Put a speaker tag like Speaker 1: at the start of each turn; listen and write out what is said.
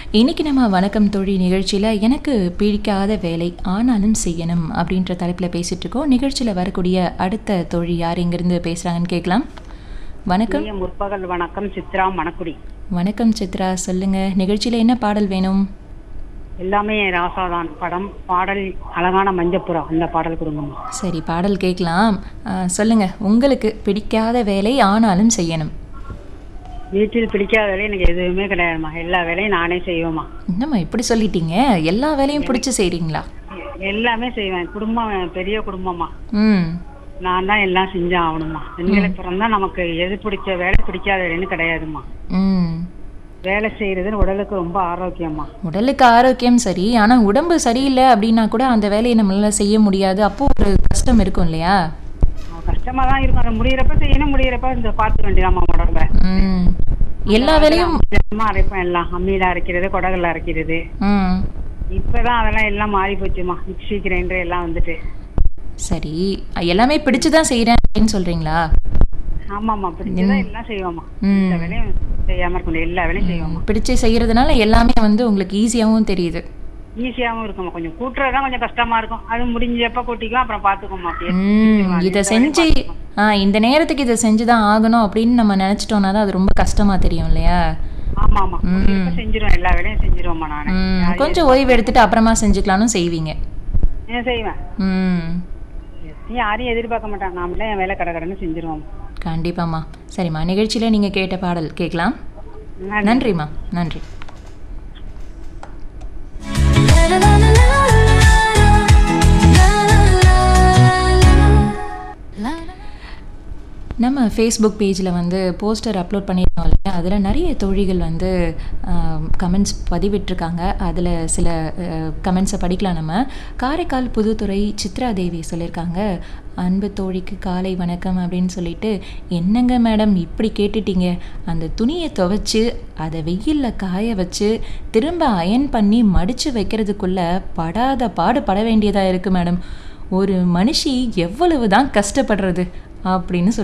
Speaker 1: இன்னைக்கு நம்ம வணக்கம் தோழி நிகழ்ச்சியில் எனக்கு பிடிக்காத வேலை ஆனாலும் செய்யணும் அப்படின்ற தலைப்பில் பேசிட்டு இருக்கோம் நிகழ்ச்சியில் வரக்கூடிய அடுத்த தோழி யார் இங்கிருந்து பேசுகிறாங்கன்னு கேட்கலாம் வணக்கம்
Speaker 2: இனிய முற்பகல் வணக்கம் சித்ரா மணக்குடி
Speaker 1: வணக்கம் சித்ரா சொல்லுங்க நிகழ்ச்சியில் என்ன பாடல் வேணும்
Speaker 2: எல்லாமே ராசாதான் படம் பாடல் அழகான மஞ்சப்புறா அந்த பாடல் கொடுங்கம்மா
Speaker 1: சரி பாடல் கேட்கலாம் ஆ, சொல்லுங்க உங்களுக்கு பிடிக்காத வேலை ஆனாலும் செய்யணும்
Speaker 2: வீட்டில் பிடிக்காத வேலை எனக்கு எதுவுமே கிடையாதும்மா எல்லா வேலையும் நானே செய்வேம்மா
Speaker 1: என்னம்மா இப்படி சொல்லிட்டீங்க எல்லா வேலையும் பிடிச்சி செய்கிறீங்களா
Speaker 2: எல்லாமே செய்வேன் குடும்பம் பெரிய குடும்பமா
Speaker 1: ம்
Speaker 2: நான் தான் எல்லாம் செஞ்சு ஆகணுமா பெண்களை பிறந்தா நமக்கு எது பிடிச்ச வேலை பிடிக்காத வேலைன்னு கிடையாதும்மா
Speaker 1: ம்
Speaker 2: வேலை செய்யறது உடலுக்கு ரொம்ப ஆரோக்கியமா
Speaker 1: உடலுக்கு ஆரோக்கியம் சரி ஆனால் உடம்பு சரியில்லை அப்படின்னா கூட அந்த வேலையை நம்மளால செய்ய முடியாது அப்போ ஒரு கஷ்டம் இருக்கும் இல்லையா
Speaker 2: கஷ்டமா தான் இருக்கும் அதை முடியிறப்ப செய்யணும் முடியிறப்ப இந்த பார்த்து வேண்டியதாம்மா உடம்ப
Speaker 1: ம் எல்லா வேலையும்
Speaker 2: அம்மா அரைப்பேன் எல்லாம் அம்மியில அரைக்கிறது குடகுல அரைக்கிறது
Speaker 1: ம்
Speaker 2: இப்பதான் அதெல்லாம் எல்லாம் மாறி போச்சுமா மிக்ஸி கிரைண்டர் எல்லாம் வந்துட்டு
Speaker 1: சரி எல்லாமே பிடிச்சு தான் செய்கிறேன் அப்படின்னு சொல்கிறீங்களா
Speaker 2: ஆமாம்மா பிடிச்சதான் எல்லாம் செய்வோம்மா
Speaker 1: ம்.
Speaker 2: இந்த வேலையும் செய்யாம இருக்க முடியாது எல்லா வேலையும் செய்வோம்மா
Speaker 1: பிடிச்சு செய்கிறதுனால எல்லாமே வந்து உங்களுக்கு ஈஸியாகவும் தெரியுது
Speaker 2: ஈஸியாவும் இருக்கும்மா கொஞ்சம் கூட்டுறதுதான் கொஞ்சம் கஷ்டமா இருக்கும் அது முடிஞ்சப்ப கூட்டிக்கும் அப்புறம் பாத்துக்கோமா அப்படியே
Speaker 1: ம் இதை செஞ்சு ஆ இந்த நேரத்துக்கு இதை செஞ்சு தான் ஆகணும் அப்படின்னு நம்ம நினச்சிட்டோம்னா தான் அது ரொம்ப கஷ்டமாக தெரியும் இல்லையா
Speaker 2: ஆமா ஆமா முடியறப்ப செஞ்சிருவேன் எல்லா வேலையும் செஞ்சிருவோம்மா நானு
Speaker 1: ம் கொஞ்சம் ஓய்வு எடுத்துட்டு அப்புறமா செஞ்சுக்கலாம்னு செய்வீங்க
Speaker 2: ஏன் செய்வேன்
Speaker 1: ம்
Speaker 2: யாரையும் எதிர்பார்க்க மாட்டாங்க நாமளே என் வேலை கடை கடைன்னு செஞ்சிருவோம்
Speaker 1: கண்டிப்பாம்மா சரிம்மா நிகழ்ச்சியில் நீங்கள் கேட்ட பாடல் கேட்கலாம் நன்றிம்மா நன்றி நம்ம ஃபேஸ்புக் பேஜில் வந்து போஸ்டர் அப்லோட் பண்ணியிருந்தோம் இல்லையா அதில் நிறைய தோழிகள் வந்து கமெண்ட்ஸ் பதிவிட்டிருக்காங்க அதில் சில கமெண்ட்ஸை படிக்கலாம் நம்ம காரைக்கால் புதுத்துறை சித்ரா தேவி சொல்லியிருக்காங்க அன்பு தோழிக்கு காலை வணக்கம் அப்படின்னு சொல்லிட்டு என்னங்க மேடம் இப்படி கேட்டுட்டீங்க அந்த துணியை துவைச்சு அதை வெயிலில் காய வச்சு திரும்ப அயன் பண்ணி மடித்து வைக்கிறதுக்குள்ள படாத பாடு பட வேண்டியதாக இருக்குது மேடம் ஒரு மனுஷி எவ்வளவு தான் கஷ்டப்படுறது அப்படின்னு சொல்லி